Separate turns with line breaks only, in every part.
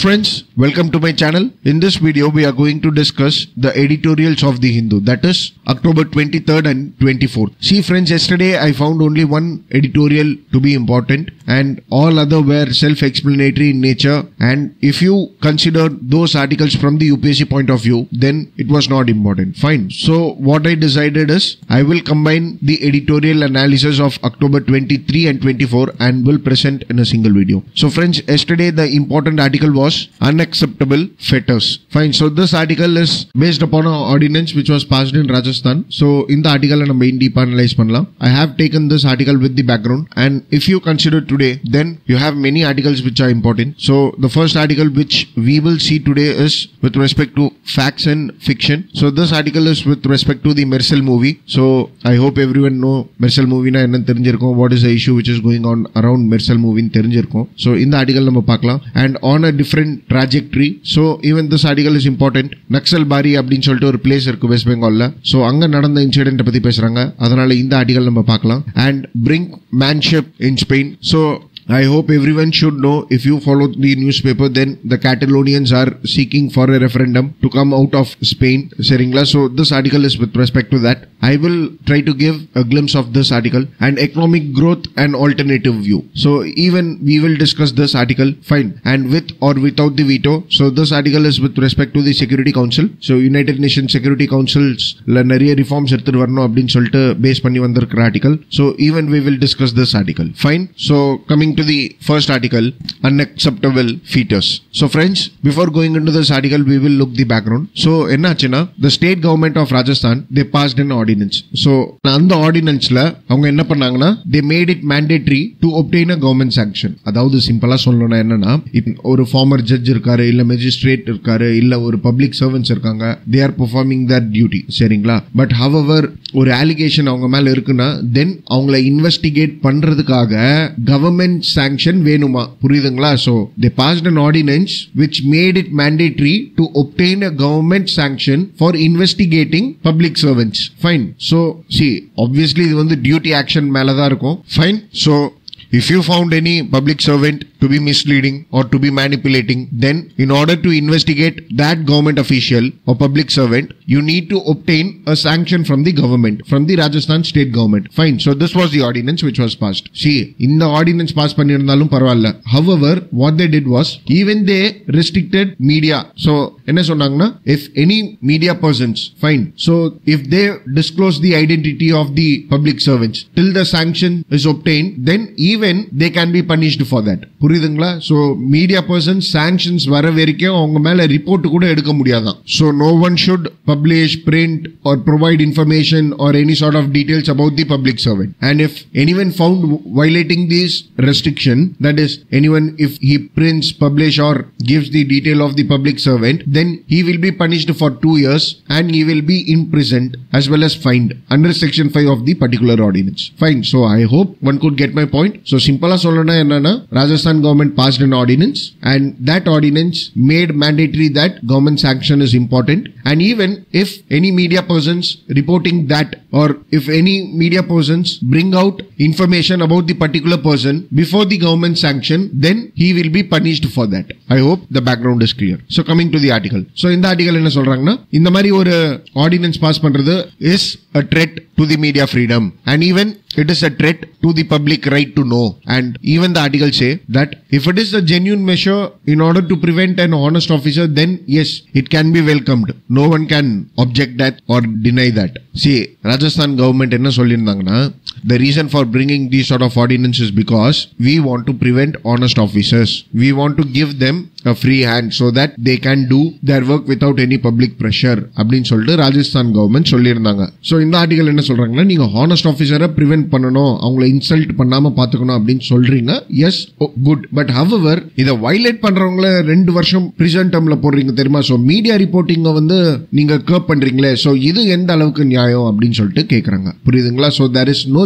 friends, welcome to my channel. In this video, we are going to discuss the editorials of the Hindu, that is October 23rd and 24th. See, friends, yesterday I found only one editorial to be important, and all other were self-explanatory in nature. And if you consider those articles from the UPSC point of view, then it was not important. Fine. So what I decided is I will combine the editorial analysis of October 23 and 24 and will present in a single video. So friends, yesterday the important article was unacceptable fetters. Fine. So this article is based upon an ordinance which was passed in Rajasthan. So in the article நம்ம in deep analyze பண்ணலாம். I have taken this article with the background and if you consider today then you have many articles which are important. So the first article which we will see today is with respect to facts and fiction. So this article is with respect to the Mersal movie. So I hope everyone know Mersal movie na என்னன்னு தெரிஞ்சிருக்கும் what is the issue which is going on around Mersal movie தெரிஞ்சிருக்கும். So இந்த article நம்ம பார்க்கலாம் and on a different trajectory. So even this article is important. Naxal Pari அப்படின்னு சொல்லிட்டு ஒரு place இருக்கு வெஸ்ட் பெங்கால்ல ஸோ அங்க நடந்த இன்சிடென்ட் பத்தி பேசுறாங்க அதனால இந்த ஆர்டிகல் நம்ம பார்க்கலாம் and brinkmanship in Spain so I hope everyone should know if you follow the newspaper, then the Catalonians are seeking for a referendum to come out of Spain, Seringla. So this article is with respect to that. I will try to give a glimpse of this article and economic growth and alternative view. So even we will discuss this article, fine, and with or without the veto. So this article is with respect to the Security Council. So United Nations Security Councils நிறைய reforms எடுத்துட்டு வரணும் அப்படின்னு சொல்லிட்டு base பண்ணி வந்திருக்கிற article so even we will discuss this article fine so coming to the first article unacceptable fetus so friends before going into this article we will look the background so என்னாச்சுன்னா the state government of rajasthan they passed an ordinance so அந்த ஆர்டினன்ஸ்ல அவங்க என்ன பண்ணாங்கன்னா they made it mandatory to obtain a government sanction அதாவது சிம்பிளா சொல்லணும்னா என்னன்னா இப்ப ஒரு ஃபார்மர் ஜட்ஜ் இருக்காரு இல்ல மெஜிஸ்ட்ரேட் இருக்காரு இல்ல ஒரு பப்ளிக் சர்வன்ஸ் இருக்காங்க they are performing that duty சரிங்களா பட் however ஒரு அலிகேஷன் அவங்க மேல இருக்குன்னா தென் அவங்கள இன்வெஸ்டிகேட் பண்றதுக்காக கவர்மெண்ட் சாங்ஷன் வேணுமா புரியுதுங்களா so they passed an ordinance which made it mandatory to obtain a government sanction for investigating public servants fine so see obviously இது வந்து டியூட்டி ஆக்ஷன் மேலதான் இருக்கும் fine so If you found any public servant to be misleading or to be manipulating, then in order to investigate that government official or public servant, you need to obtain a sanction from the government, from the Rajasthan state government. Fine. So this was the ordinance which was passed. See, in the ordinance passed பண்ணிருந்தாலும் பரவாயில்ல. However, what they did was, even they restricted media. So, என்ன சொன்னாங்கன்னா, if any media persons, fine. So, if they disclose the identity of the public servants till the sanction is obtained, then even they can be punished for that. புரியுதுங்களா so media person sanctions வர வரைக்கும் அவங்க மேல report கூட எடுக்க முடியாதான் so no one should publish print or provide information or any sort of details about the public servant and if any one found violating this restriction that is any one if he prints publish or gives the detail of the public servant, then he will be punished for two years and he will be imprisoned as well as fined under section 5 of the particular ordinance. Fine. So I hope one could get my point. So simple சொல்லணும்னா என்னன்னா Rajasthan government passed an ordinance and that ordinance made mandatory that government sanction is important and even if any media persons reporting that or if any media persons bring out information about the particular person before the government sanction then he will be punished for that. I hope the background is clear. So coming to the article. So இந்த article என்ன சொல்றாங்கன்னா இந்த மாதிரி ஒரு ordinance pass பண்றது is a threat to the media freedom and even it is a threat to the public right to know and even the article say that if it is a genuine measure in order to prevent an honest officer then yes it can be welcomed no one can object that or deny that see rajasthan government என்ன சொல்லியிருந்தாங்கன்னா the reason for bringing these sort of ordinances because we want to prevent honest officers we want to give them a free hand so that they can do their work without any public pressure அப்படின்னு சொல்லிட்டு Rajasthan government சொல்லியிருந்தாங்க so இந்த article என்ன சொல்றாங்கன்னா நீங்க honest ஆஃபீஸரை prevent பண்ணணும் அவங்கள insult பண்ணாம பாத்துக்கணும் அப்படின்னு சொல்றீங்க எஸ் குட் பட் ஹவவர் இதை வைலேட் பண்றவங்கள ரெண்டு வருஷம் பிரிசன் டேர்ம்ல போடுறீங்க தெரியுமா ஸோ மீடியா ரிப்போர்ட்டிங்க வந்து நீங்க கேப் பண்றீங்களே ஸோ இது எந்த அளவுக்கு நியாயம் அப்படின்னு சொல்லிட்டு கேக்குறாங்க புரியுதுங்களா so there is no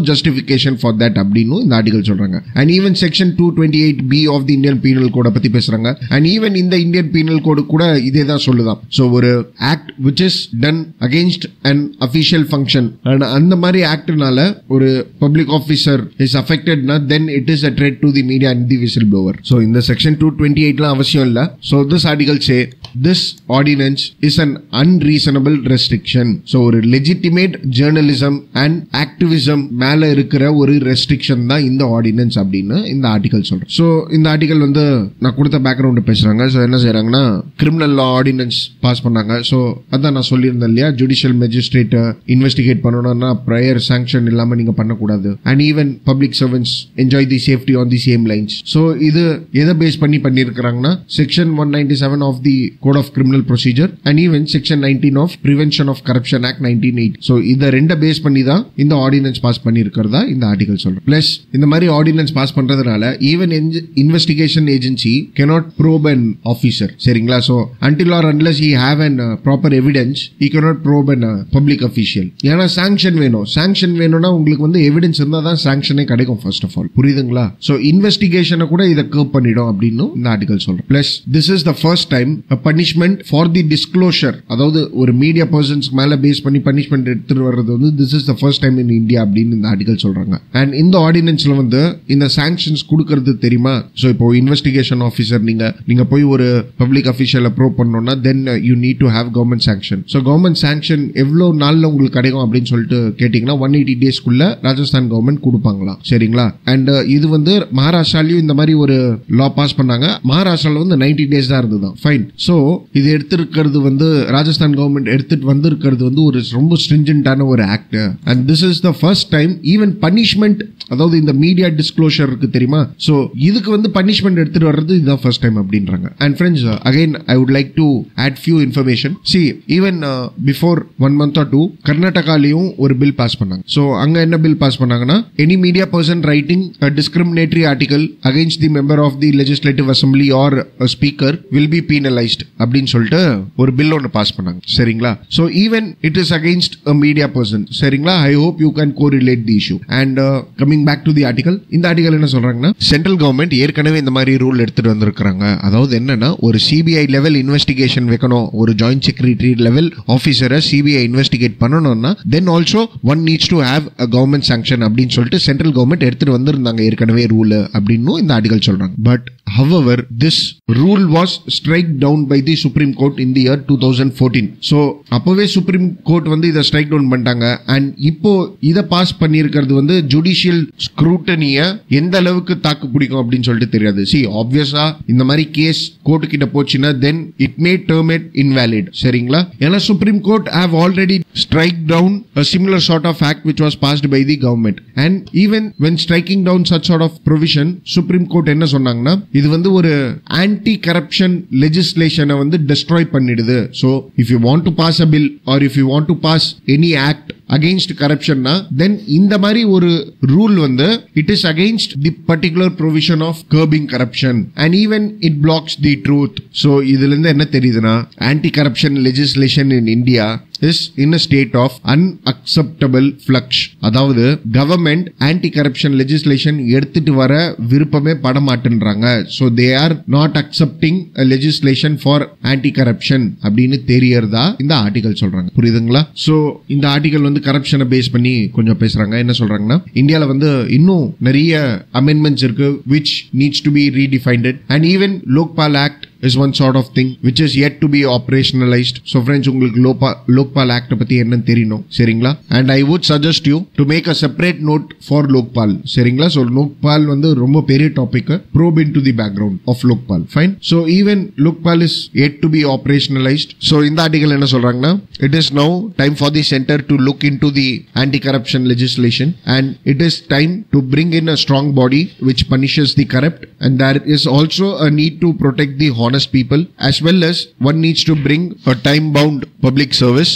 justification for that அப்படின்னு இந்த ஆர்டிகல் சொல்றாங்க and even section two twenty eight B of the Indian penal code பத்தி பேசுறாங்க அண்ட் ஈவன் இந்த இந்தியன் பீனல் கோடு கூட இதே தான் சொல்லுதான் ஸோ ஒரு act which is done against an official function and அந்த மாதிரி ஆக்ட்னால ஒரு பப்ளிக் ஆஃபீஸர் இஸ் அஃபெக்டட்னா then it is a threat to the media and the whistle blower so இந்த செக்ஷன் டூ டுவெண்ட்டி எயிட்லாம் அவசியம் இல்லை so this article say this ordinance is an unreasonable restriction so ஒரு லெஜிட்டிமேட் ஜேர்னலிசம் அண்ட் ஆக்டிவிசம் மேல இருக்கிற ஒரு restriction தான் இந்த ஆர்டினன்ஸ் அப்படின்னு இந்த ஆர்டிகல் சொல்றேன் ஸோ இந்த ஆர்டிகல் வந்து நான் கொடுத்த பேக்ரவுண்ட் பேசுறாங்க ஸோ என்ன செய்யறாங்கன்னா கிரிமினல் லா ஆர்டினன்ஸ் பாஸ் பண்ணாங்க ஸோ அதான் நான் சொல்லியிருந்தேன் இல்லையா ஜுடிஷியல் மேஜிஸ்ட்ரேட் இன்வெஸ்டிகேட் பண்ணணும்னா ப்ரையர் சாங்ஷன் இல்லாம நீங்க பண்ணக்கூடாது and even public servants enjoy the safety on the same lines so இது எதை பேஸ் பண்ணி பண்ணியிருக்கிறாங்கன்னா section one ninety seven of the code of criminal procedure and even section nineteen of prevention of corruption act nineteen eight so இதை ரெண்டை base பண்ணி தான் இந்த ordinance pass பண்ணியிருக்கிறதா இந்த ஆர்டிகல் சொல்றேன் பிளஸ் இந்த மாதிரி ஆர்டினன்ஸ் பாஸ் பண்றதுனால even investigation agency cannot probe an officer சரிங்களா so until or unless he have an uh, proper evidence he cannot probe an uh, public official ஏன்னா சாங்ஷன் வேணும் sanction வேணும்னா உங்களுக்கு வந்து எவிடன்ஸ் இருந்தால் தான் சாங்ஷனே கிடைக்கும் ஃபர்ஸ்ட் ஆஃப் ஆல் புரியுதுங்களா ஸோ இன்வெஸ்டிகேஷனை கூட இதை கர்ப் பண்ணிடும் அப்படின்னு இந்த ஆர்டிகல் சொல்றேன் plus this is the first time punishment for the disclosure அதாவது ஒரு மீடியா பர்சன்ஸ்க்கு மேல பேஸ் பண்ணி பனிஷ்மெண்ட் எடுத்துட்டு வர்றது வந்து this is the first time in India அப்படின்னு இந்த ஆர்டிகல் சொல்றாங்க அண்ட் இந்த ஆர்டினன்ஸ்ல வந்து இந்த சாங்ஷன்ஸ் கொடுக்கறது தெரியுமா ஸோ இப்போ இன்வெஸ்டிகேஷன் ஆஃபீஸர் நீங்க நீங்க போய் ஒரு பப்ளிக் அஃபிஷியல் அப்ரூவ் பண்ணணும்னா then you need to have government sanction so government sanction எவ்வளோ நாள்ல உங்களுக்கு கிடைக்கும் அப்படின்னு சொல்லிட்டு கேட்டிங்கன்னா ஒன் எயிட்டி டேஸ்க்குள்ள ராஜஸ்தான் கவர்மெண்ட் கொடுப்பாங்களாம் சரிங்களா அண்ட் இது வந்து மகாராஷ்டிராலையும் இந்த மாதிரி ஒரு லா பாஸ் பண்ணாங்க மகாராஷ்டிரால வந்து நைன்டி டேஸ் தான் இருந்தது ஃபைன் ஸோ இது எடுத்திருக்கிறது வந்து ராஜஸ்தான் கவர்மெண்ட் எடுத்துட்டு வந்திருக்கிறது வந்து ஒரு ரொம்ப ஸ்ட்ரிஞ்சன்டான ஒரு act and this is the first time even punishment அதாவது இந்த மீடியா டிஸ்க்ளோஷர் இருக்கு தெரியுமா ஸோ இதுக்கு வந்து பனிஷ்மெண்ட் எடுத்துட்டு வர்றது இதுதான் ஃபர்ஸ்ட் டைம் அப்படின்றாங்க and friends again I would like to add few information see even before one month or two கர்நாடகாலையும் ஒரு பில் பாஸ் பண்ணாங்க ஸோ அங்க என்ன பில் பாஸ் பண்ணாங்கன்னா any media person writing discriminatory article against the member of the legislative assembly or speaker will be penalised அப்படின்னு சொல்லிட்டு ஒரு bill ஒன்று பாஸ் பண்ணாங்க சரிங்களா so even it is against a media person சரிங்களா ஐ hope you can go relate the issue and coming back to the article இந்த article என்ன சொல்றாங்கன்னா சென்ட்ரல் கவர்மெண்ட் ஏற்கனவே இந்த மாதிரி ரூல் எடுத்துட்டு வந்திருக்காங்க அதாவது என்னன்னா ஒரு சிபிஐ லெவல் இன்வெஸ்டிகேஷன் வைக்கணும் ஒரு ஜாயிண்ட் செக்ரட்டரி லெவல் ஆஃபீஸரை சிபிஐ இன்வெஸ்டிகேட் பண்ணணும்னா then also one needs to have a government sanction அப்படின்னு சொல்லிட்டு சென்ட்ரல் கவர்மெண்ட் எடுத்துட்டு வந்திருந்தாங்க ஏற்கனவே ரூல் அப்படின்னு இந்த ஆர்டிகல் சொல்றாங்க but however this rule was strike down by the supreme court in the year two thousand fourteen so அப்பவே supreme court வந்து இதை ஸ்ட்ரைக் டவுன் பண்ணிட்டாங்க அண்ட் இப்போ இதை பாஸ் பண்ணியிருக்கிறது வந்து ஜுடிஷியல் ஸ்க்ரூட்டனிய எந்த அளவுக்கு தாக்கு பிடிக்கும் அப்படின்னு சொல்லிட்டு தெரியாது சி ஆப்வியஸா இந்த மாதிரி கேஸ் கோர்ட்டு கிட்ட போச்சுன்னா then it may term it invalid சரிங்களா ஏன்னா supreme court have already strike down a similar sort of act which was passed by the government and even when striking down such sort of provision supreme court என்ன சொன்னாங்கன்னா இது வந்து ஒரு anti corruption லெஜிஸ்லேஷனை வந்து destroy பண்ணிடுது so if you want to pass a bill or if you want to pass any act against கரப்ஷன்னா then இந்த மாதிரி ஒரு ரூல் வந்து it is against the particular provision of curbing corruption and even it blocks the truth so இதுல இருந்து என்ன தெரியுதுன்னா anti corruption legislation in India is in a state of unacceptable flux அதாவது கவர்மெண்ட் ஆன்டி கரப்ஷன் லெஜிஸ்லேஷன் எடுத்துட்டு வர விருப்பமே பட மாட்டேன்றாங்க so they are not accepting legislation for anti corruption அப்படின்னு தெரியறதா இந்த ஆர்டிகல் சொல்றாங்க புரியுதுங்களா ஸோ இந்த ஆர்டிகல் வந்து கரப்ஷனை பேஸ் பண்ணி கொஞ்சம் பேசுறாங்க என்ன சொல்றாங்கன்னா இந்தியாவில் வந்து இன்னும் நிறைய அமெண்ட்மெண்ட்ஸ் இருக்கு which needs to be redefined and even Lokpal act is one sort of thing which is yet to be operationalized so friends உங்களுக்கு லோபா லோக்பால் ஆக்ட் பத்தி என்னன்னு தெரியணும் சரிங்களா and I would suggest you to make a separate note for Lokpal சரிங்களா so Lokpal வந்து ரொம்ப பெரிய topic probe into the background of Lokpal fine so even Lokpal is yet to be operationalized so இந்த ஆர்டிகல் என்ன சொல்றாங்கன்னா it is now time for the centre to look into the anti corruption legislation and it is time to bring in a strong body which punishes the corrupt and there is also a need to protect the honest people as well as one needs to bring a time bound public service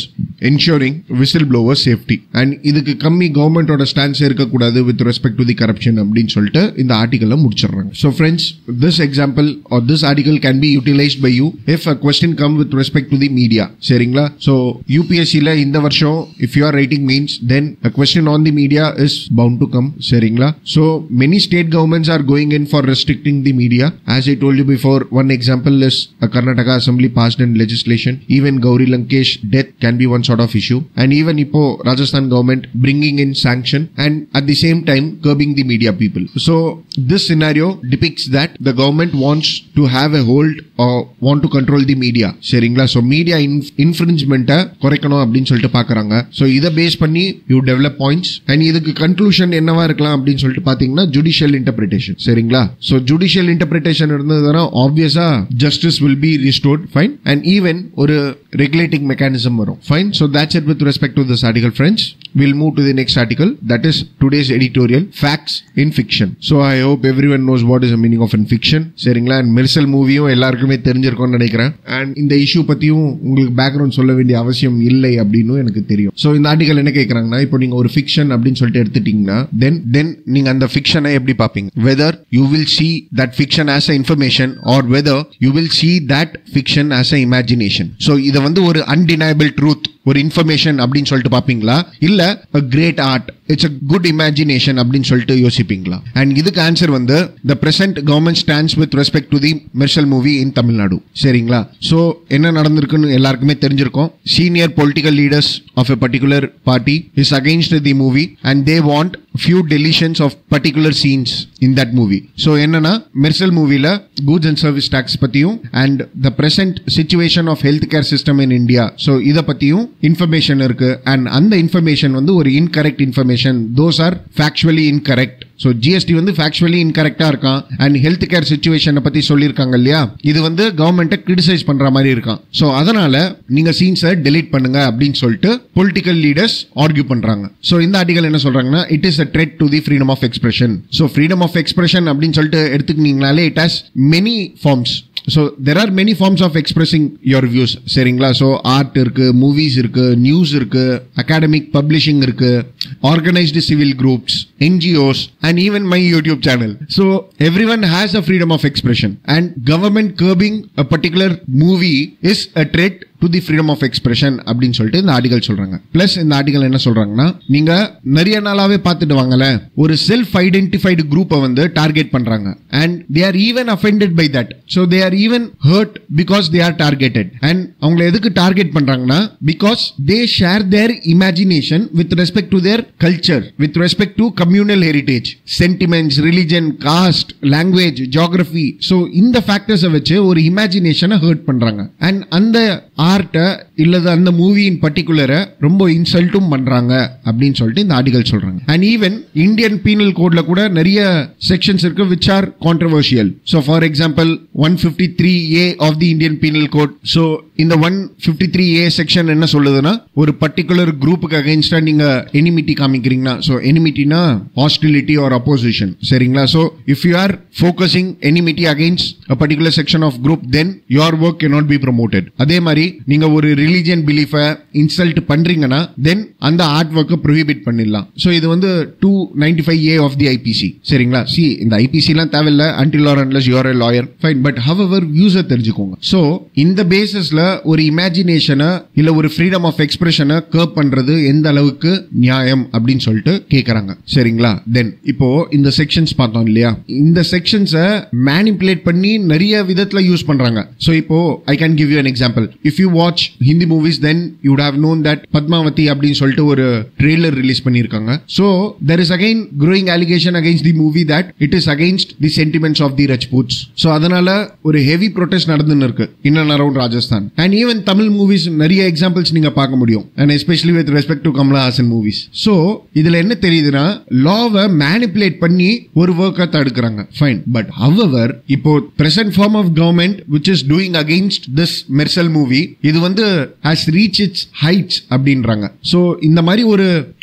ensuring whistleblower safety and இதுக்கு கம்மி கவர்மெண்டோட stance இருக்கக்கூடாது with respect to the corruption அப்படின்னு சொல்லிட்டு இந்த ஆர்டிகல்ல முடிச்சிடுறாங்க so friends this example or this article can be utilised by you if a question come with respect to the media சரிங்களா ஸோ யூபிஎஸ்சியில் இந்த வருஷம் if you are writing means then a question on the media is bound to come சரிங்களா so many state governments are going in for restricting the media as I told you before one example is Karnataka assembly passed and legislation even Gauri Lankesh death can be one sort of issue and even இப்போ Rajasthan government bringing in sanction and at the same time curbing the media people. So this scenario depicts that the government wants to have a hold or want to control the media. சரிங்களா so media இன்ஃப்ரிஞ்ச்மெண்ட்டை குறைக்கணும் அப்படின்னு சொல்லிட்டு பார்க்குறாங்க so இதை base பண்ணி you develop points and இதுக்கு conclusion என்னவா இருக்கலாம் அப்படின்னு சொல்லிட்டு பார்த்தீங்கன்னா ஜுடிஷியல் இன்டர்பிரிட்டேஷன் சரிங்களா ஸோ ஜுடிஷியல் இன்டர்பிரிட்டேஷன் இருந்ததுன்னா ஆப்வியஸா justice will be restored fine and even ஒரு ரெகுலேட்டிங் மெக்கானிசம் வரும் fine so that's it with respect to this article friends we'll move to the next article that is today's editorial facts in fiction so i hope everyone knows what is the meaning of in fiction சரிங்களா and Mersal மூவியும் எல்லாருக்குமே தெரிஞ்சிருக்கும்னு நினைக்கிறேன் and இந்த issue பத்தியும் உங்களுக்கு background சொல்ல வேண்டிய அவசியம் இல்லை அப்படின்னு எனக்கு தெரியும் ஸோ இந்த ஆர்டிகல் என்ன கேட்கறாங்கன்னா இப்போ நீங்க ஒரு ஃபிக்ஷன் அப்படின்னு சொல்லிட்டு எடுத்துட்டீங்கன்னா தென் தென் நீங்க அந்த ஃபிக்ஷனை எப்படி பார்ப்பீங்க whether you will see that fiction as a information or whether you will see that fiction as a imagination so இதை வந்து ஒரு அன்டினைபிள் ட்ரூத் ஒரு இன்ஃபர்மேஷன் அப்படின்னு சொல்லிட்டு பாப்பீங்களா இல்ல great art it's a good imagination அப்படின்னு சொல்லிட்டு யோசிப்பீங்களா அண்ட் இதுக்கு ஆன்சர் வந்து the present government stands with respect to the Mersal movie in Tamil Nadu சரிங்களா ஸோ என்ன நடந்திருக்குன்னு எல்லாருக்குமே தெரிஞ்சிருக்கும் senior political leaders of a particular party is against the movie and they want few deletions of particular scenes in that movie so என்னன்னா மெர்சல் மூவில goods and service tax பத்தியும் and the present situation of health care system in India so இதை பத்தியும் information இருக்கு and அந்த information வந்து ஒரு incorrect information those are factually incorrect so GST வந்து ஃபேக்சுவலி இன்கரெக்டா இருக்கான் அண்ட் ஹெல்த் கேர் சுச்சுவேஷனை பத்தி சொல்லியிருக்காங்க இல்லையா இது வந்து கவர்மெண்ட்டை கிரிட்டிசைஸ் பண்ற மாதிரி இருக்கான் ஸோ அதனால நீங்க சீன்ஸை டெலீட் பண்ணுங்க அப்படின்னு சொல்லிட்டு பொலிட்டிக்கல் லீடர்ஸ் ஆர்கியூ பண்றாங்க ஸோ இந்த ஆர்டிகல் என்ன சொல்றாங்கன்னா it is a threat to the freedom of expression so freedom of expression அப்படின்னு சொல்லிட்டு எடுத்துக்கிட்டீங்கனாலே it has many forms so there are many forms of expressing your views சரிங்களா so art இருக்கு movies இருக்கு news இருக்கு academic publishing இருக்கு organised civil groups NGOs and even my YouTube channel so everyone has a freedom of expression and government curbing a particular movie is a threat to the freedom of expression அப்படின்னு சொல்லிட்டு இந்த article சொல்றாங்க plus இந்த article என்ன சொல்றாங்கன்னா நீங்க நிறைய நாளாவே பார்த்துட்டு வாங்கல ஒரு செல்ஃப் ஐடென்டிஃபைடு குரூப்பை வந்து டார்கெட் பண்றாங்க and they are even offended by that so they are even hurt because they are targeted and அவங்களை எதுக்கு டார்கெட் பண்றாங்கன்னா because they share their imagination with respect to their culture with respect to communal heritage sentiments religion caste language geography so இந்த ஃபேக்டர்ஸை வச்சு ஒரு இமேஜினேஷனை hurt பண்றாங்க and அந்த ஆர்ட்டை இல்லது அந்த மூவியின் பர்டிகுலரை ரொம்ப இன்சல்ட்டும் பண்றாங்க அப்படின்னு சொல்லிட்டு இந்த ஆர்டிகல் சொல்றாங்க அண்ட் ஈவன் இந்தியன் பீனல் கோட்ல கூட நிறைய செக்ஷன்ஸ் இருக்கு which are controversial so for example one fifty three A of the Indian penal code so இந்த one fifty three A section என்ன சொல்லுதுன்னா ஒரு பர்டிகுலர் குரூப்புக்கு அகைன்ஸ்டா நீங்க எனிமிட்டி காமிக்கிறீங்கன்னா ஸோ எனிமிட்டினா ஹாஸ்டிலிட்டி ஆர் அப்போசிஷன் சரிங்களா so if you are focusing enmity against a particular section of group then your work cannot be promoted அதே மாதிரி நீங்க ஒரு ரிலிஜியன் பிலீஃபை இன்சல்ட் பண்றீங்கன்னா தென் அந்த ஆர்ட் ஒர்க்கை ப்ரொஹிபிட் பண்ணிடலாம் ஸோ இது வந்து two ninety five A of the IPC சரிங்களா சி இந்த ஐபிசிலாம் தேவையில்ல until or unless you are a lawyer fine but however user தெரிஞ்சுக்கோங்க ஸோ இந்த பேசிஸ்ல ஒரு இமேஜினேஷனை இல்ல ஒரு ஃப்ரீடம் ஆஃப் எக்ஸ்பிரஷனை கர்ப் பண்றது எந்த அளவுக்கு நியாயம் அப்படின்னு சொல்லிட்டு கேக்குறாங்க சரிங்களா தென் இப்போ இந்த செக்ஷன்ஸ் பார்த்தோம் இல்லையா இந்த செக்ஷன்ஸை மேனிப்புலேட் பண்ணி நிறைய விதத்துல யூஸ் பண்றாங்க ஸோ இப்போ I can give you an example if you watch Hindi movies then you would have known that Padmavati அப்படின்னு சொல்லிட்டு ஒரு ட்ரெய்லர் ரிலீஸ் பண்ணியிருக்காங்க so there is again growing allegation against the movie that it is against the sentiments of the Rajputs so அதனால ஒரு heavy protest நடந்துன்னு இருக்கு in and around Rajasthan and even Tamil movies நிறைய examples நீங்க பார்க்க முடியும் and especially with respect to Kamal Haasan movies so இதுல என்ன தெரியுதுன்னா லாவை மேனிப்புலேட் பண்ணி ஒரு ஒர்க்கை தடுக்கிறாங்க ஃபைன் பட் ஹவவர் இப்போ present form of government which is doing against this Mersal movie இது வந்து ஹாஸ் ரீச் இட்ஸ் ஹைட்ஸ் அப்படின்றாங்க ஸோ இந்த மாதிரி ஒரு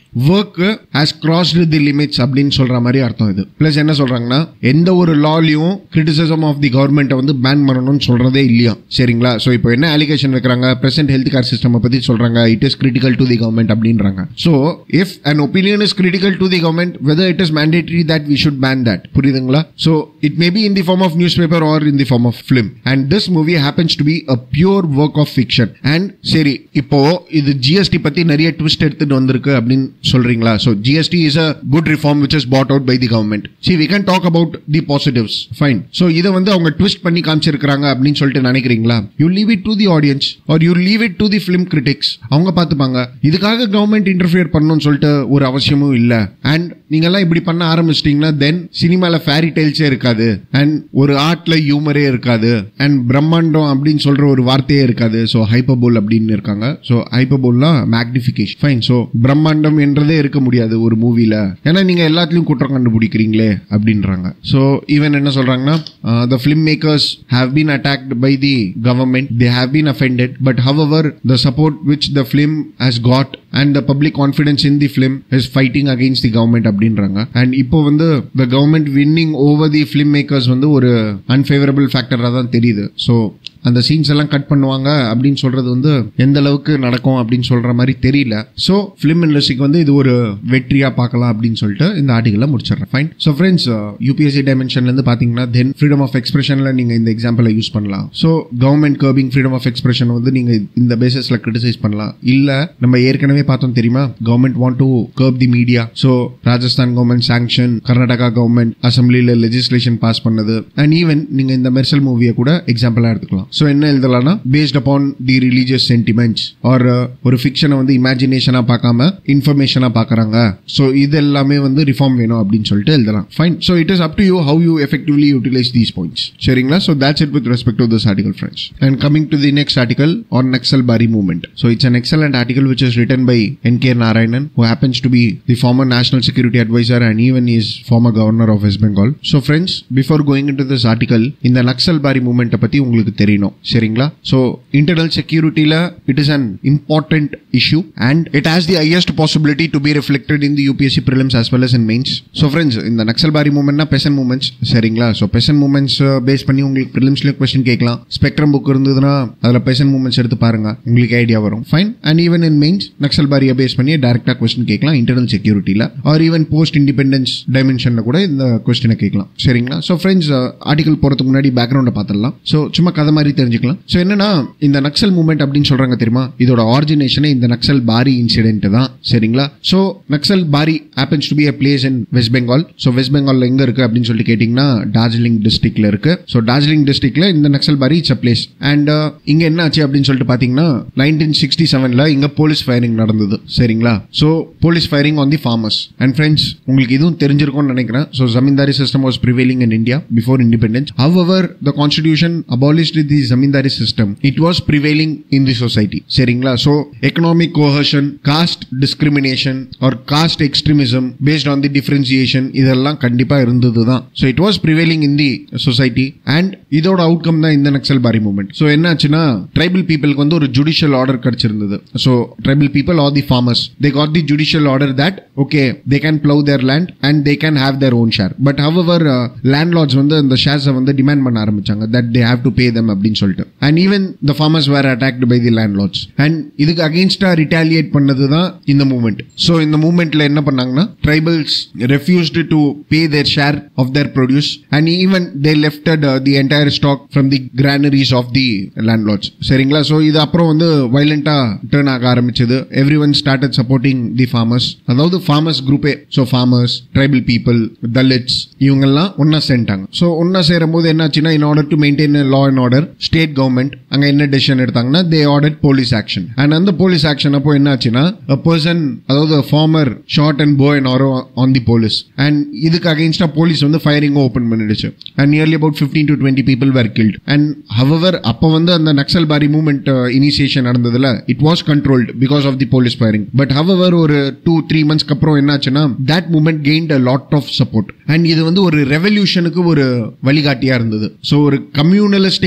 work has crossed the limits அப்படின்னு சொல்ற மாதிரி அர்த்தம் இது பிளஸ் என்ன சொல்றாங்கன்னா எந்த ஒரு லாலையும் கிரிட்டிசிசம் ஆஃப் தி கவர்மெண்ட்டை வந்து பேன் பண்ணணும்னு சொல்றதே இல்லையா சரிங்களா ஸோ இப்போ என்ன அலிகேஷன் வைக்கிறாங்க பிரசன்ட் ஹெல்த் கேர் சிஸ்டம் பத்தி சொல்றாங்க it is critical to the government அப்படின்றாங்க so if an opinion is critical to the government whether it is mandatory that we should ban that புரியுதுங்களா so it may be in the form of newspaper or in the form of film and this movie happens to be a pure work of fiction and சரி இப்போ இது GST பத்தி நிறைய twist எடுத்துட்டு வந்திருக்கு அப்படின்னு சொல்றீங்களா so GST is a good reform which is put out by the government see we can talk about the positives fine so இதை வந்து அவங்க ட்விஸ்ட் பண்ணி காமிச்சிருக்காங்க அப்படின்னு சொல்லிட்டு நினைக்கிறீங்களா you leave it to the audience or you leave it to the film critics அவங்க பார்த்துப்பாங்க இதுக்காக கவர்மெண்ட் இன்டர்ஃபியர் பண்ணணும்னு சொல்லிட்டு ஒரு அவசியமும் இல்லை அண்ட் நீங்கெல்லாம் இப்படி பண்ண ஆரம்பிச்சிட்டீங்கன்னா தென் சினிமால ஃபேரி டைல்ஸே இருக்காது அண்ட் ஒரு ஆர்ட்ல ஹியூமரே இருக்காது அண்ட் பிரம்மாண்டம் அப்படின்னு சொல்ற ஒரு வார்த்தையே இருக்காது ஸோ ஹைப்பபோல் அப்படின்னு இருக்காங்க ஸோ ஹைப்பபோல்னா மேக்னிஃபிகேஷன் ஃபைன் ஸோ பிரம்மாண்டம் என்றதே இருக்க முடியாது ஒரு மூவில ஏன்னா நீங்க எல்லாத்துலயும் குற்றம் கண்டுபிடிக்கிறீங்களே அப்படின்றாங்க ஸோ ஈவன் என்ன சொல்றாங்கன்னா the film makers have been attacked by the government they have been offended but however the support which the film has got and the public confidence in the film is fighting against the government அப்படின்றாங்க and இப்போ வந்து the government winning over the film makers வந்து ஒரு unfavourable ஃபேக்டராக தான் தெரியுது so அந்த scenes எல்லாம் cut பண்ணுவாங்க அப்படின்னு சொல்றது வந்து எந்த அளவுக்கு நடக்கும் அப்படின்னு சொல்ற மாதிரி தெரியல ஸோ ஃபிலிம் இண்டஸ்ட்ரிக்கு வந்து இது ஒரு வெற்றியா பார்க்கலாம் அப்படின்னு சொல்லிட்டு இந்த ஆர்டிகலை முடிச்சிடுறேன் ஃபைன் ஸோ ஃப்ரெண்ட்ஸ் யூபிஎஸ்சி டைமென்ஷன்ல இருந்து பாத்தீங்கன்னா தென் ஃப்ரீடம் ஆஃப் எக்ஸ்பிரஷன்ல நீங்க இந்த எக்ஸாம்பிளை யூஸ் பண்ணலாம் so government curbing freedom of expression வந்து நீங்க இந்த பேசிஸ்ல கிரிட்டிசைஸ் பண்ணலாம் இல்ல நம்ம ஏற்கனவே பார்த்தோம் தெரியுமா government want to curb the media so Rajasthan government sanction Karnataka government அசம்பிளில லெஜிஸ்லேஷன் பாஸ் பண்ணது அண்ட் ஈவன் நீங்க இந்த மெர்சல் மூவியை கூட எக்ஸாம்பிளா எடுத்துக்கலாம் ஸோ என்ன எழுதலாம்னா based upon the religious sentiments or ஒரு ஃபிக்ஷனை வந்து இமேஜினேஷனா பார்க்காம இன்ஃபர்மேஷனா பார்க்கறாங்க ஸோ இது எல்லாமே வந்து ரிஃபார்ம் வேணும் அப்படின்னு சொல்லிட்டு எழுதலாம் fine so it is up to you how you effectively utilise these points சரிங்களா so that's it with respect to this article friends and coming to the next article on Naxal Bari movement so it's an excellent article which is written by N.K. Narayanan who happens to be the former national security advisor and even is former governor of West Bengal so friends before going into this article இந்த நக்சல் பாரி மூமெண்ட்டை பத்தி உங்களுக்கு தெரியணும் சரிங்களா so internal செக்யூரிட்டியில it is an important issue and it has the highest possibility to be reflected in the UPSC prelims as well as in mains so friends இந்த Naxalbari மூமெண்ட்னா peasant movements சரிங்களா ஸோ பெசன் மூமெண்ட்ஸ் பேஸ் பண்ணி உங்களுக்கு ப்ரிலிம்ஸ்லயும் question கேட்கலாம் spectrum book இருந்ததுன்னா அதில் peasant movements எடுத்து பாருங்க உங்களுக்கு ஐடியா வரும் fine and even in mains நக்சல் பாரியை பேஸ் பண்ணி டேரக்டா கொஸ்டின் கேட்கலாம் இன்டர்னல் செக்யூரிட்டியில் ஆர் ஈவன் போஸ்ட் இண்டிபெண்டன்ஸ் டைமென்ஷனில் கூட இந்த கொஸ்டினை கேட்கலாம் சரிங்களா ஸோ ஃப்ரெண்ட்ஸ் ஆர்டிகல் போகிறதுக்கு முன்னாடி பேக்ரவுண்டை பார்த்துடலாம் ஸோ சும்மா கதை மாதிரி தெரிஞ்சுக்கலாம் ஸோ என்னன்னா இந்த நக்சல் மூவ்மெண்ட் அப்படின்னு சொல்றாங்க தெரியுமா இதோட ஆரிஜினேஷனே இந்த நக்சல் பாரி இன்சிடென்ட் தான் சரிங்களா so Naxalbari happens to be a place in West Bengal so வெஸ்ட் பெங்கால்ல எங்க இருக்கு அப்படின்னு சொல்லிட்டு கேட்டிங்கன்னா டார்ஜிலிங் டிஸ்ட்ரிக்ட்ல இருக்கு ஸோ டார்ஜிலிங் டிஸ்ட்ரிக்ட்ல இந்த Naxalbari it's a place and இங்க என்ன ஆச்சு அப்படின்னு சொல்லிட்டு பாத்தீங்கன்னா நைன்டீன் சிக்ஸ்டி செவன்ல இங்க போலீஸ் ஃபயரிங் நடந்தது சரிங்களா so police firing on the farmers and friends உங்களுக்கு இதுவும் தெரிஞ்சிருக்கும்னு நினைக்கிறேன் so zamindari system was prevailing in India before independence however the constitution abolished the zamindari system it was prevailing in the society சரிங்களா so economic coercion caste discrimination or caste extremism based on the differentiation இதெல்லாம் கண்டிப்பா இருந்தது தான் so it was prevailing in the society and இதோட outcome தான் இந்த Naxalbari movement so என்னாச்சுன்னா tribal பீப்புளுக்கு வந்து ஒரு ஜுடிஷியல் ஆர்டர் கிடைச்சிருந்தது so tribal people or the farmers they got the judicial order that okay they can plough their land and they can have their own share but however landlords வந்து அந்த ஷேர்ஸை வந்து demand பண்ண ஆரம்பிச்சாங்க that they have to pay them அப்படின்னு சொல்லிட்டு and even the farmers were attacked by the landlords and இதுக்கு அகேன்ஸ்டா ரிட்டாலியேட் பண்ணது தான் இந்த மூவ்மெண்ட் ஸோ இந்த மூவ்மெண்ட்ல என்ன பண்ணாங்கன்னா tribals refused to pay their share of their produce and even they lifted the entire stock from the granaries of the landlords சரிங்களா ஸோ இது அப்புறம் வந்து வைலண்டா டேர்ன் ஆக ஆரம்பிச்சது everyone started supporting the farmers அதாவது farmers குரூப்பே so farmers tribal people Dalits இவங்கெல்லாம் ஒன்னா சேர்ந்துட்டாங்க ஸோ ஒன்னா சேரும் போது என்னாச்சுன்னா in order to maintain law and order state government அங்க என்ன டெசிஷன் எடுத்தாங்கன்னா they order police action and அந்த போலீஸ் ஆக்ஷன் அப்போ என்னாச்சுன்னா பர்சன் அதாவது farmer shot and bow and arrow on the police and இதுக்கு அகேன்ஸ்டா போலீஸ் வந்து ஃபயரிங் ஓப்பன் பண்ணிடுச்சு and nearly about fifteen to twenty people were killed and however அப்போ வந்து அந்த நக்சல் பாரி மூவ்மெண்ட் இனிஷியேஷன் நடந்ததுல it was controlled because of the police firing but however ஒரு two three மந்த்ஸ்க்கு அப்புறம் என்னாச்சுன்னா that movement gained a lot of support and இது வந்து ஒரு ரெவல்யூஷனுக்கு ஒரு வழிகாட்டியா இருந்தது ஸோ ஒரு கம்யூனலிஸ்டிக் ரெவல்யூஷன்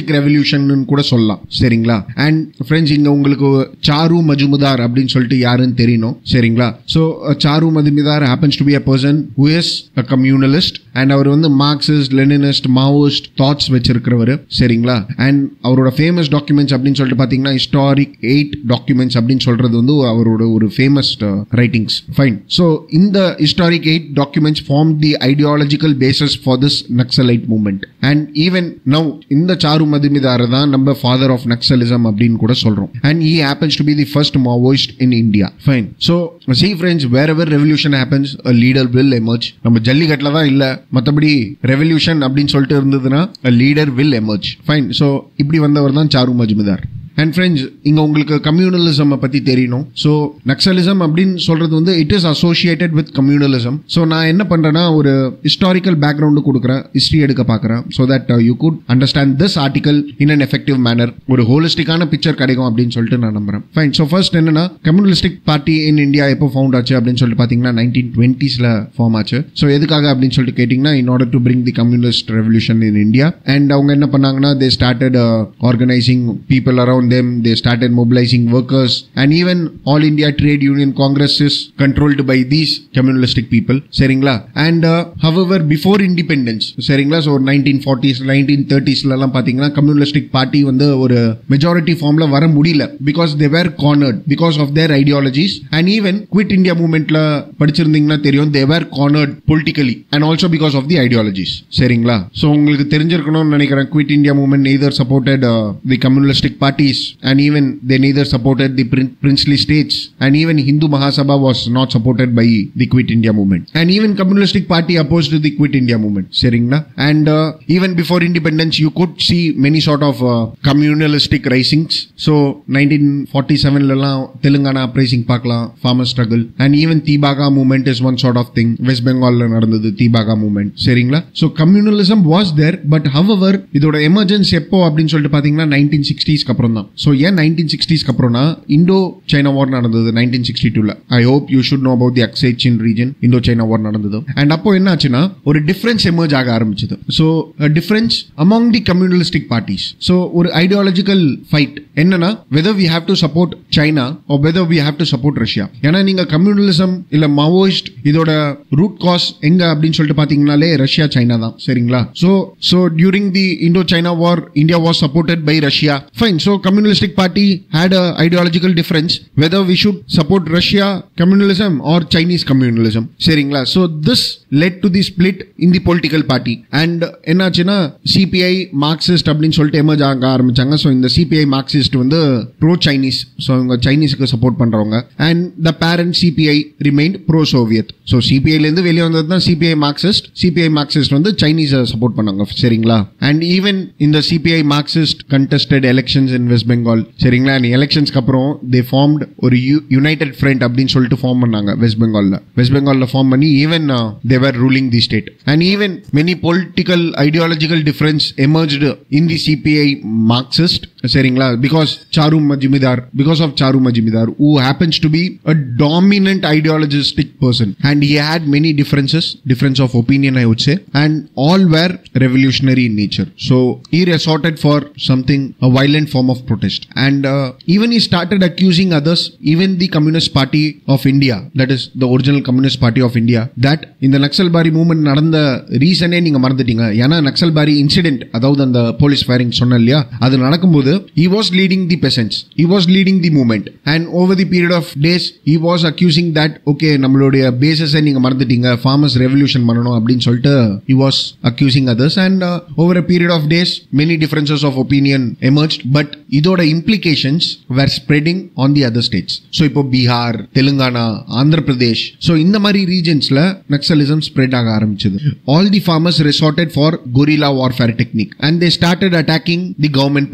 ரெவல்யூஷன் கூட சொல்லலாம் சரிங்களா அண்ட் ஃப்ரெண்ட்ஸ் இங்க உங்களுக்கு சாரு மஜுமுதார் அப்படின்னு சொல்லிட்டு யாருன்னு தெரியணும் சரிங்களா so Charu Majumdar happens to be a person who is a communalist and அவர் வந்து மார்க்சிஸ்ட் லெனினிஸ்ட் மாவோயிஸ்ட் தாட்ஸ் வச்சிருக்கிறவர் சரிங்களா அண்ட் அவரோட ஃபேமஸ் டாக்குமெண்ட்ஸ் அப்படின்னு சொல்லிட்டு பார்த்தீங்கன்னா ஹிஸ்டாரிக் எயிட் டாக்குமெண்ட்ஸ் அப்படின்னு சொல்றது வந்து அவரோட ஒரு ஃபேமஸ் ரைட்டிங்ஸ் ஃபைன் ஸோ இந்த historic eight documents form the ideological bases for this Naxalite movement and even now இந்த சாரு மதுமிதார தான் நம்ம ஃபாதர் ஆஃப் நக்சலிசம் அப்படின்னு கூட சொல்றோம் and he happens to be the first Maoist in India fine so see friends wherever revolution happens a leader will emerge நம்ம ஜல்லிக்கட்டில் தான் இல்லை மற்றபடி ரெவல்யூஷன் அப்படின்னு சொல்லிட்டு இருந்ததுன்னா a leader will emerge fine so இப்படி வந்தவர் தான் சாரு மஜ்முதார் அண்ட் ஃப்ரெண்ட்ஸ் இங்க உங்களுக்கு கம்யூனலிசம் பத்தி தெரியணும் ஸோ நக்சலிசம் அப்படின்னு சொல்றது வந்து it is associated with communalism so நான் என்ன பண்றேன்னா ஒரு ஹிஸ்டாரிக்கல் பேக்ரவுண்டு கொடுக்குறேன் ஹிஸ்ட்ரி எடுக்க பார்க்குறேன் so that you could understand this article in an effective manner ஒரு ஹோலிஸ்டிக்கான பிக்சர் கிடைக்கும் அப்படின்னு சொல்லிட்டு நான் நம்புறேன் ஃபைன் ஸோ ஃபர்ஸ்ட் என்னன்னா கம்யூனலிஸ்டிக் பார்ட்டி இன் இந்தியா எப்போ ஃபவுண்ட் ஆச்சு அப்படின்னு சொல்லிட்டு பார்த்தீங்கன்னா நைன்டீன் டுவெண்ட்டிஸ்ல ஃபார்ம் ஆச்சு ஸோ எதுக்காக அப்படின்னு சொல்லிட்டு கேட்டிங்கன்னா in order to bring the communist revolution in India and அவங்க என்ன பண்ணாங்கன்னா they started organising people around them they started mobilizing workers and even all india trade union congress is controlled by these communalistic people சரிங்களா and uh, however before independence சரிங்களா so nineteen forties nineteen தேர்ட்டிஸ்லாம் பார்த்தீங்கன்னா communistic party வந்து ஒரு majority ஃபார்ம்ல வர முடியல because they were cornered because of their ideologies and even quit India மூவ்மெண்ட்ல படிச்சிருந்தீங்கன்னா தெரியும் they were cornered politically and also because of the ideologies சரிங்களா ஸோ உங்களுக்கு தெரிஞ்சிருக்கணும்னு நினைக்கிறேன் quit India movement neither supported the communistic parties and even they neither supported the prin- princely states and even hindu mahasabha was not supported by the quit india movement and even communistic party opposed the quit india movement சரிங்களா and uh, even before independence you could see many sort of uh, communalistic risings so 1947 லலாம் Telangana uprising பார்க்கலாம் farmer struggle and even Tebhaga movement is one sort of thing வெஸ்ட் பெங்கால்ல நடந்தது Tebhaga movement சரிங்களா so communalism was there but however இதோட emergence எப்போ அப்படின்னு சொல்லிட்டு பார்த்தீங்கன்னா நைன்டீன் சிக்ஸ்டீஸ்க்கு அப்புறம் தான் ஸோ ஏன் நைன்டீன் சிக்ஸ்டீஸ்க்கு அப்புறம்னா இண்டோ சைனா வார் நடந்தது நைன்டீன் சிக்ஸ்டி டூல I hope you should know about the Aksai Chin region Indo China war நடந்தது அண்ட் அப்போ என்ன ஆச்சுன்னா ஒரு டிஃபரன்ஸ் எமர்ஜ் ஆக ஆரம்பிச்சது so difference among the communalistic parties so ஒரு ஐடியாலஜிக்கல் ஃபைட் என்னன்னா whether we have to support China or whether we have to support Russia ஏன்னா நீங்க கம்யூனலிசம் இல்ல மாவோயிஸ்ட் இதோட ரூட் காஸ் எங்க அப்படின்னு சொல்லிட்டு பாத்தீங்கன்னாலே ரஷ்யா சைனா தான் சரிங்களா so so during the Indo China war India was supported by Russia fine so communalistic party had a ideological difference whether we should support Russia communalism or Chinese communalism சரிங்களா so this led to the split in the political party and என்னாச்சுன்னா CPI Marxist அப்படின்னு சொல்லிட்டு emerge ஆக ஆரம்பிச்சாங்க so இந்த CPI Marxist வந்து pro Chinese so இவங்க சைனீஸுக்கு சப்போர்ட் பண்றவங்க and the parent CPI remained pro Soviet so சிபிஐலேருந்து வெளியே வந்தது தான் சிபிஐ மார்க்சிஸ்ட் சிபிஐ மார்க்சிஸ்ட் வந்து சைனீஸை சப்போர்ட் பண்ணாங்க சரிங்களா அண்ட் ஈவன் இந்த CPI Marxist contested elections in West Bengal சரிங்களா நீ எலெக்ஷன்ஸ்க்கு அப்புறம் தே ஃபார்ம்ட் ஒரு யுனைடெட் ஃப்ரண்ட் அப்படின்னு சொல்லிட்டு ஃபார்ம் பண்ணாங்க வெஸ்ட் பெங்கால்ல வெஸ்ட் பெங்கால்ல ஃபார்ம் பண்ணி even they were ruling the state and even many political ideological difference emerged in the CPI Marxist சரிங்களா because Charu Majumdar because of Charu Majumdar who happens to be a dominant ideologistic person and he had many differences difference of opinion I would say and all were revolutionary in nature so he resorted for something a violent form of protest and uh, even he started accusing others even the communist party of india that is the original communist party of india that இந்த Naxalbari movement நடந்த ரீசனே நீங்க மறந்துட்டீங்க ஏன்னா Naxalbari incident அதாவது அந்த police firing சொன்ன இல்லையா அது நடக்கும்போது he was leading the peasants he was leading the movement and over the period of days he was accusing that okay நம்மளுடைய பேசஸை நீங்க மறந்துட்டீங்க farmers revolution பண்ணணும் அப்படின்னு சொல்லிட்டு he was accusing others and uh, over a period of days many differences of opinion emerged but இதோட implications were spreading on the other states so இப்போ Bihar Telangana Andhra Pradesh so இந்த மாதிரி ரீஜன்ஸ்ல நக்சலிசம் ஸ்ப்ரெட் ஆக ஆரம்பிச்சது all the farmers resorted for guerrilla warfare technique and they started attacking the government property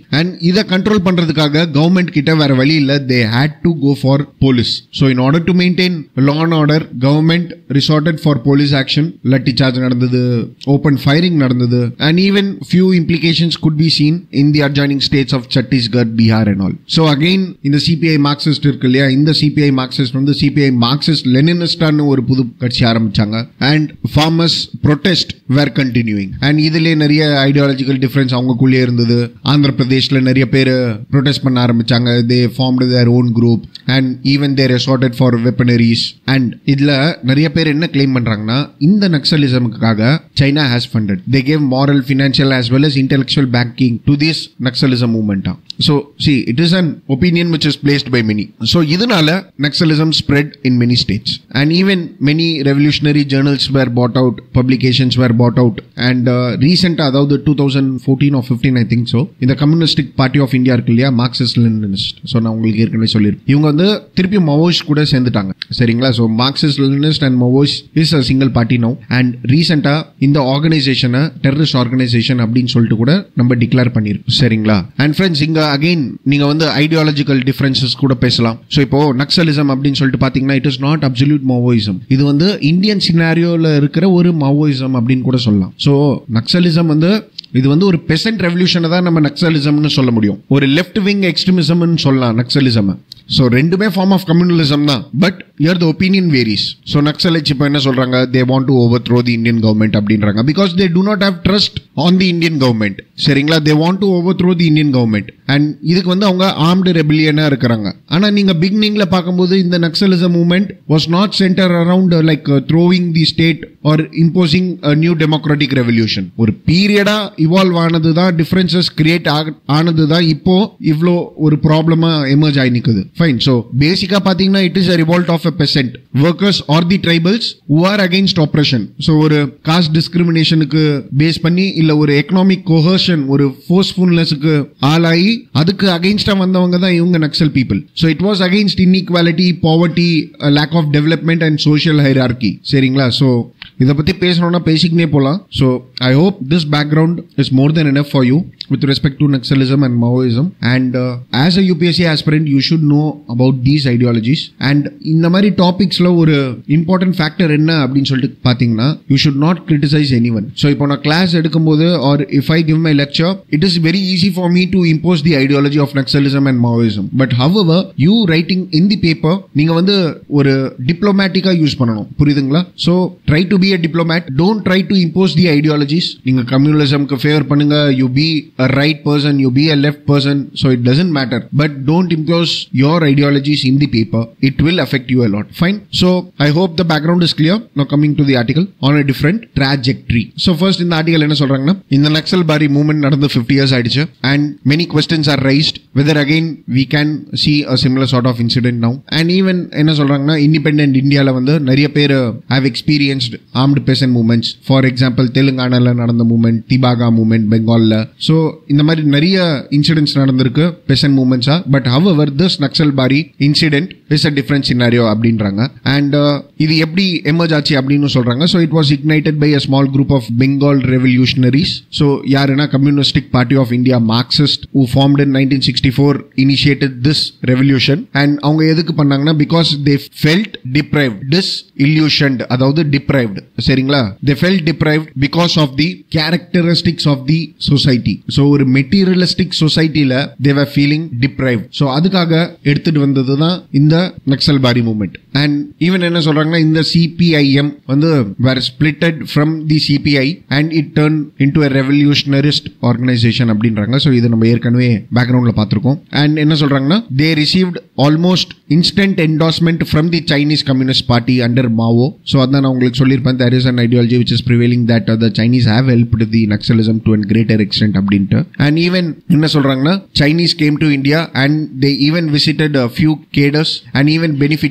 and இதை control பண்றதுக்காக government கிட்ட வேற வழி இல்ல they had to go for police so in order to maintain law and order government resorted for police action lathi charge நடந்தது open firing நடந்தது and even few implications could be seen in the adjoining states of Chhattisgarh Bihar and all so again இந்த CPI Marxist இருக்கு இல்லையா இந்த CPI Marxist வந்து CPI Marxist லெனினிஸ்டான்னு ஒரு புது கட்சி ஆரம்பிச்சாங்க and farmers protest were continuing and இதுலயே நிறைய ஐடியாலஜிக்கல் டிஃபரன்ஸ் அவங்களுக்குள்ளே இருந்தது ஆந்திர பிரதேஷ்ல நிறைய பேர் ப்ரொட்டஸ்ட் பண்ண ஆரம்பிச்சாங்க they formed their own group and even their resorted for weaponries and இதுல நிறைய பேர் என்ன கிளைம் பண்றாங்கன்னா இந்த நக்சலிசமுக்காக China has funded they gave moral financial as well as intellectual backing to this Naxalism movement so see it is an opinion which is placed by many so இதனால Naxalism spread in many states and even many revolutionary journals were put out publications were put out and ரீசெண்டாக அதாவது two thousand fourteen or fifteen I think so இந்த communistic party of India இருக்கு இல்லையா Marxist Leninist so நான் உங்களுக்கு ஏற்கனவே சொல்லியிருக்கேன் இவங்க வந்து திருப்பி மவோஸ் கூட சேர்ந்துட்டாங்க சரிங்களா so Marxist Leninist and Maoists is a single party no and ரீசெண்டாக இந்த ஆர்கனைசேஷனை டெரரிஸ்ட் ஆர்கனைசேஷன் அப்படின்னு சொல்லிட்டு கூட நம்ம டிக்ளேர் பண்ணியிருக்கோம் சரிங்களா அண்ட் ஃப்ரெண்ட்ஸ் இங்க அகைன் நீங்க வந்து ஐடியாலஜிக்கல் டிஃபரன்சஸ் கூட பேசலாம் ஸோ இப்போ நக்சலிசம் அப்படின்னு சொல்லிட்டு பாத்தீங்கன்னா it is not absolute Maoism இது வந்து இந்தியன் சினாரியோல இருக்கிற ஒரு மாவோயிசம் அப்படின்னு கூட சொல்லலாம் ஸோ நக்சலிசம் வந்து இது வந்து ஒரு பெசன்ட் ரெவல்யூஷனை தான் நம்ம நக்சலிசம்னு சொல்ல முடியும் ஒரு லெஃப்ட் விங் எக்ஸ்ட்ரிமிசம்னு சொல்லலாம் நக்சலிசம் ஸோ ரெண்டுமே ஃபார்ம் ஆஃப் கம்யூனலிசம் தான் but here the opinion varies so Naxalites இப்போ என்ன சொல்றாங்க they want to overthrow the Indian government அப்படின்றாங்க because they do not have trust on the Indian government சரிங்களா they want to overthrow the Indian government and இதுக்கு வந்து அவங்க armed ரெபிலியனா இருக்கிறாங்க ஆனா நீங்க பிகினிங்ல பார்க்கும்போது இந்த Naxalism movement was not centre around like throwing the state or imposing new democratic revolution ஒரு பீரியடா இவால்வ் ஆனது தான் டிஃபரன்சஸ் கிரியேட் ஆனது தான் இப்போ இவ்வளோ ஒரு ப்ராப்ளமா எமர்ஜ் ஆகி நிக்குது ஃபைன் ஸோ பேசிக்கா பாத்தீங்கன்னா it is a revolt of a peasant workers or the tribals who are against oppression so ஒரு காஸ்ட் டிஸ்கிரிமினேஷனுக்கு பேஸ் பண்ணி இல்ல ஒரு எக்கனாமிக் கோஹர்ஷன் ஒரு ஃபோர்ஸ்ஃபுல்னஸுக்கு ஆளாகி அதுக்கு அகைன்ஸ்டா வந்தவங்க தான் இவங்க Naxal people so it was against inequality poverty lack of development and social hierarchy சரிங்களா ஸோ இதை பத்தி பேசணும்னா பேசிக்கினே போகலாம் so I hope this background is more than enough for you with respect to Naxalism and Maoism and as a UPSC aspirant you should know about these ideologies and இந்த மாதிரி டாபிக்ஸ்ல ஒரு இம்பார்ட்டன்ட் ஃபேக்டர் என்ன அப்படின்னு சொல்லிட்டு பார்த்தீங்கன்னா you should not criticise any one so இப்போ நான் class எடுக்கும்போது or if I give my lecture it is very easy for me to impose the ideology of Naxalism and Maoism but how you writing in the paper நீங்க வந்து ஒரு டிப்ளமேட்டிக்கா use பண்ணணும் புரியுதுங்களா so try to be a diplomat don't try to impose the ideologies நீங்க கம்யூனலிசம்க்கு favour பண்ணுங்க you be a right person you be a left person so it doesn't matter but don't impose your ideologies in the paper it will affect you a lot fine so I hope the background is clear no coming to the article on a different trajectory so first இந்த article என்ன சொல்றாங்கன்னா இந்த Naxalbari movement நடந்து fifty years ஆயிடுச்சு and many questions are raised whether again we can see a similar sort of incident now and even என்ன சொல்றாங்கன்னா independent இந்தியாவில் வந்து நிறைய பேர் have experienced armed peasant movements for example தெலுங்கானால நடந்த மூவ்மெண்ட் திபாகா மூவ்மெண்ட் பெங்கால்ல ஸோ இந்த மாதிரி நிறைய இன்சிடென்ட்ஸ் நடந்திருக்கு பெசன் மூவ்மெண்ட்ஸா but however this Naxalbari incident is a difference scenario அப்படின்றாங்க அண்ட் இது எப்படி எமர்ஜ் ஆச்சு அப்படின்னு சொல்றாங்க so it was ignited by a small group of Bengal revolutionaries so யாருன்னா communistic party of India Marxist who formed in nineteen sixty four initiated this revolution and அவங்க எதுக்கு பண்ணாங்கன்னா because they felt deprived disillusioned அதாவது deprived சரிங்களா they felt deprived because of the characteristics of the society so ஒரு materialistic சொசைட்டில they were feeling deprive so அதுக்காக எடுத்துட்டு வந்தது தான் இந்த Naxalbari movement and even என்ன சொல்றாங்கன்னா இந்த சிபிஐஎம் வந்து were splitted from the CPI and it turn into a revolutionarist organisation அப்படின்றாங்க ஸோ இது நம்ம ஏற்கனவே பேக்ரவுண்ட்ல பார்த்துருக்கோம் அண்ட் என்ன சொல்றாங்கன்னா they received almost instant endorsement from the Chinese communist party under Mao so அதான் நான் உங்களுக்கு சொல்லியிருப்பேன் there is an ideology which is prevailing that the Chinese have help the Naxalism to an greater extend அப்படின்ட்டு and even என்ன சொல்றாங்கன்னா Chinese came to India and they even visited few cadres and even benefited this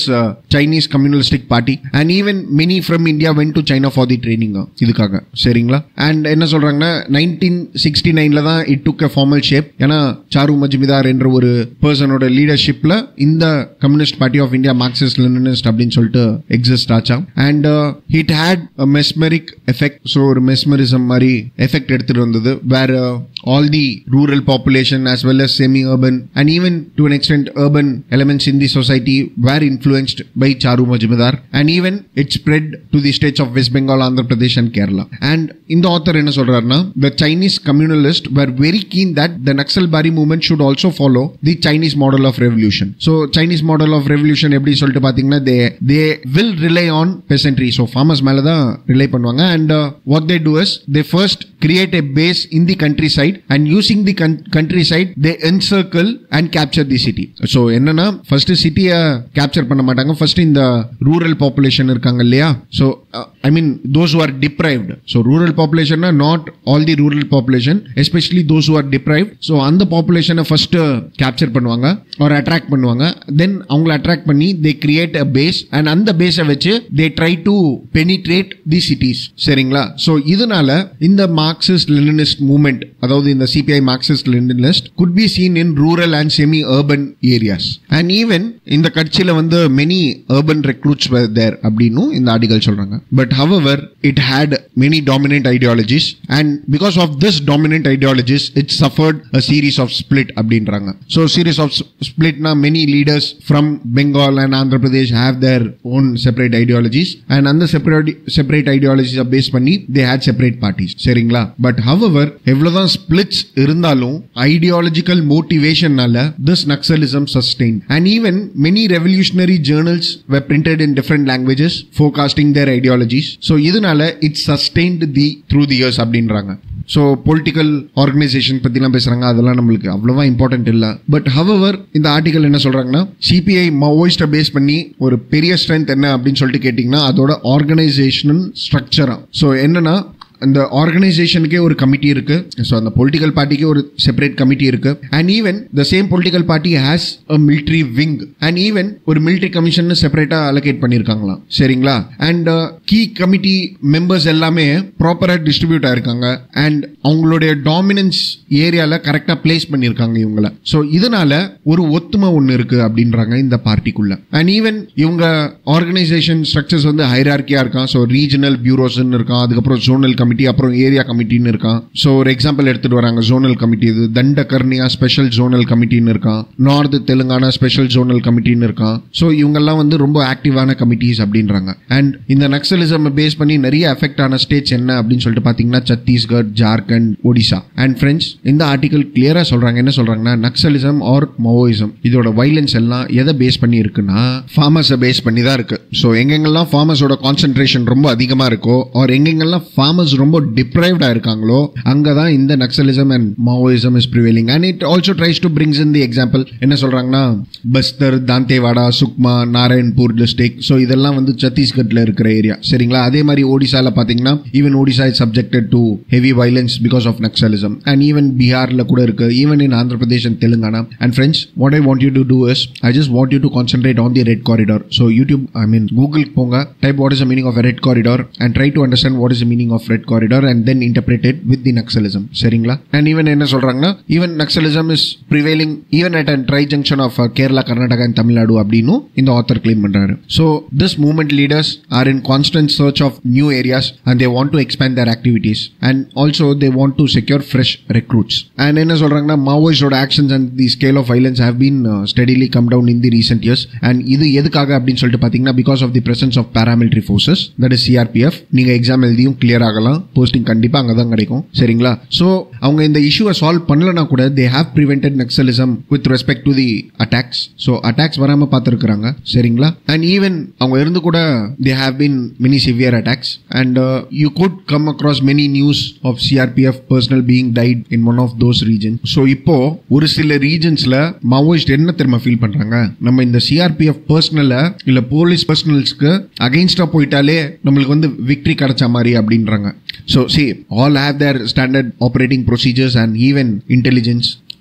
this uh, Chinese communalistic party and even many from India went to China for the training uh, இதுக்காக சரிங்களா and என்ன சொல்றாங்கன்னா nineteen sixty நைன்ல தான் it took a formal shape ஏன்னா சாரு மஜ்மிதார் என்ற ஒரு பர்சனோட லீடர்ஷிப்ல இந்த communist party of India Marxist Leninist அப்படின்னு சொல்லிட்டு எக்ஸிஸ்ட் ஆச்சாம் and it had mesmeric effect so ஒரு மெஸ்மரிசம் மாதிரி எஃபெக்ட் எடுத்துட்டு வந்தது வேற all the rural population as well as semi-urban and even to an extent urban elements in the society were influenced by Charu Majumdar and even it spread to the states of West Bengal, Andhra Pradesh and Kerala. And in the author என்ன சொல்றாருன்னா the Chinese communalists were very keen that the Naxal Bari movement should also follow the Chinese model of revolution. So Chinese model of revolution எப்படி சொல்லிட்டு பாத்தீங்கன்னா they they will rely on peasantry. So farmers மேல தான் rely பண்ணுவாங்க and uh, what they do is they first create a base in the countryside and using the con- countryside they encircle and capture the city so என்னன்னா first சிட்டியை capture பண்ண மாட்டாங்க first இந்த rural population இருக்காங்க இல்லையா so uh, i mean those who are deprived so rural population not all the rural population especially those who are deprived so அந்த பாப்புலேஷனை first capture பண்ணுவாங்க ஒரு அட்ராக்ட் பண்ணுவாங்க தென் அவங்கள அட்ராக்ட் பண்ணி they create a base and அந்த பேஸை வச்சு they try to penetrate the cities சரிங்களா ஸோ இதனால இந்த மார்க்சிஸ்ட் லெனினிஸ்ட் மூவ்மெண்ட் அதாவது இந்த CPI Marxist Leninist could be seen in rural and semi urban areas and even இந்த கட்சியில வந்து மெனி அர்பன் ரெக்ரூட்ஸ் தேர் அப்படின்னு இந்த ஆர்டிகல் சொல்றாங்க but however it had many dominant ideologies and because of this dominant ideologies it suffered a series of split அப்படின்றாங்க so series of ஸ்பிளிட்னா many leaders from Bengal and Andhra Pradesh have their own separate ideologies and அந்த separate separate ஐடியாலஜிஸை base பண்ணி they had separate parties சரிங்களா but however எவ்வளவுதான் splits இருந்தாலும் ideological மோட்டிவேஷன்னால this Naxalism sustain and even many revolutionary journals were printed in different languages forecasting their ideologies so இதனால it sustained the through the years அப்படின்றாங்க so political organisation பற்றிலாம் பேசுகிறாங்க அதெல்லாம் நம்மளுக்கு அவ்வளோவா இம்பார்ட்டன்ட் இல்லை பட் ஹவவர் இந்த ஆர்டிகல் என்ன சொல்கிறாங்கன்னா சிபிஐ மவோயிஸ்ட்டை பேஸ் பண்ணி ஒரு பெரிய ஸ்ட்ரென்த் என்ன அப்படின்னு சொல்லிட்டு கேட்டிங்கன்னா அதோட ஆர்கனைசேஷனல் ஸ்ட்ரக்சரா ஸோ என்னன்னா அந்த ஆர்கனைசேஷனுக்கே ஒரு கமிட்டி இருக்கு ஸோ அந்த பொலிட்டிக்கல் பார்ட்டிக்கு ஒரு செப்பரேட் கமிட்டி இருக்கு and even the same political party has a military wing and even ஒரு மிலிட்ரி கமிஷன் செப்பரேட்டா அலோகேட் பண்ணியிருக்காங்களாம் சரிங்களா அண்ட் கீ கமிட்டி மெம்பர்ஸ் எல்லாமே ப்ராப்பரா டிஸ்ட்ரிபியூட் ஆயிருக்காங்க அண்ட் அவங்களுடைய டாமினன்ஸ் ஏரியால கரெக்டா பிளேஸ் பண்ணியிருக்காங்க இவங்கள ஸோ இதனால ஒரு ஒத்துமை ஒன்று இருக்கு அப்படின்றாங்க இந்த பார்ட்டிக்குள்ள அண்ட் ஈவன் இவங்க ஆர்கனைசேஷன் ஸ்ட்ரக்சர்ஸ் வந்து ஹைரார்கியா இருக்கான் ஸோ ரீஜனல் பியூரோஸ்ன்னு இருக்கான் அதுக்கப்புறம் ஜோனல் கமிட்டி அப்புறம் ஏரியா கமிட்டின்னு இருக்கான் ஸோ ஒரு எக்ஸாம்பிள் எடுத்துட்டு வராங்க ஜோனல் கமிட்டி இது தண்டகர்ணியா ஸ்பெஷல் ஜோனல் கமிட்டின்னு இருக்கான் நார்த் தெலுங்கானா ஸ்பெஷல் ஜோனல் கமிட்டின்னு இருக்கான் ஸோ இவங்கெல்லாம் வந்து ரொம்ப ஆக்டிவான கமிட்டிஸ் அப்படின்றாங்க அண்ட் இந்த நக்சலிசம் பேஸ் பண்ணி நிறைய அஃபெக்ட் ஆன ஸ்டேட்ஸ் என்ன அப்படின்னு சொல்லிட்டு பார்த்தீங்கன்னா சத்தீஸ்கர் ஜார்க்கண்ட் ஒடிசா அண்ட் ஃப்ரெண்ட்ஸ் இந்த ஆர்டிகல் கிளியரா சொல்றாங்க என்ன சொல்றாங்கன்னா நக்சலிசம் ஆர் மவோயிசம் இதோட வைலன்ஸ் எல்லாம் எதை பேஸ் பண்ணி இருக்குன்னா ஃபார்மர்ஸை பேஸ் பண்ணி தான் இருக்கு ஸோ எங்கெங்கெல்லாம் ஃபார்மர்ஸோட கான்சென்ட்ரேஷன் ரொம்ப அதிகமா இருக்கோ ஆர் எங்கெங்கெல்லாம் ஃபார்மர்ஸ் ரொம்ப டிப்ரைவ்டா இருக்காங்களோ அங்கதான் இந்த Naxalism and Maoism is prevailing and it also tries to brings in the example என்ன சொல்றாங்கன்னா பஸ்தர் தாந்தேவாடா சுக்மா நாராயண்பூர் டிஸ்ட்ரிக்ட் ஸோ இதெல்லாம் வந்து சத்தீஸ்கட்ல இருக்கிற ஏரியா சரிங்களா அதே மாதிரி ஒடிசால பாத்தீங்கன்னா even Odisha is subjected to heavy violence because of Naxalism and even பீகார்ல கூட இருக்கு even in Andhra Pradesh and Telangana and friends what I want you to do is I just want you to concentrate on the red corridor so YouTube I mean Google போங்க type what is meaning of red corridor and try to understand what is meaning of red corridor and then interpreted with the Naxalism சரிங்களா and even என்ன சொல்றாங்கன்னா even Naxalism is prevailing even at and tri junction of Kerala Karnataka and Tamil Nadu அப்படின்னு இந்த author claim பண்றாரு so this movement leaders are in constant search of new areas and they want to expand their activities and also they want to secure fresh recruits and என்ன சொல்றாங்கன்னா மாவோயிஸ்டோட actions and the scale of violence have been steadily come down in the recent years and இது எதுக்காக அப்படின்னு சொல்லிட்டு பார்த்தீங்கன்னா because of the presence of paramilitary forces that is CRPF நீங்க exam எழுதியும் கிளியர் ஆகலாம் போஸ்டிங் கண்டிப்பா அங்கே தான் கிடைக்கும் சரிங்களா ஸோ அவங்க இந்த இஷ்யூவை சால்வ் பண்ணலனா கூட they have prevented Naxalism with respect to the attacks so attacks வராம பார்த்துருக்காங்க சரிங்களா அண்ட் ஈவன் அவங்க இருந்து கூட they have been many severe attacks and you could come across many news of CRPF personnel being died in one of those region so இப்போ ஒரு சில ரீஜன்ஸ்ல Maoist என்ன தெரியுமா ஃபீல் பண்றாங்க நம்ம இந்த சிஆர்பிஎஃப் பர்சனல இல்ல போலீஸ் பர்சனல்ஸ்க்கு அகைன்ஸ்டா போயிட்டாலே நம்மளுக்கு வந்து விக்டரி கிடைச்ச மாதிரி அப்படின்றாங்க so see all have their standard operating procedures and even intelligence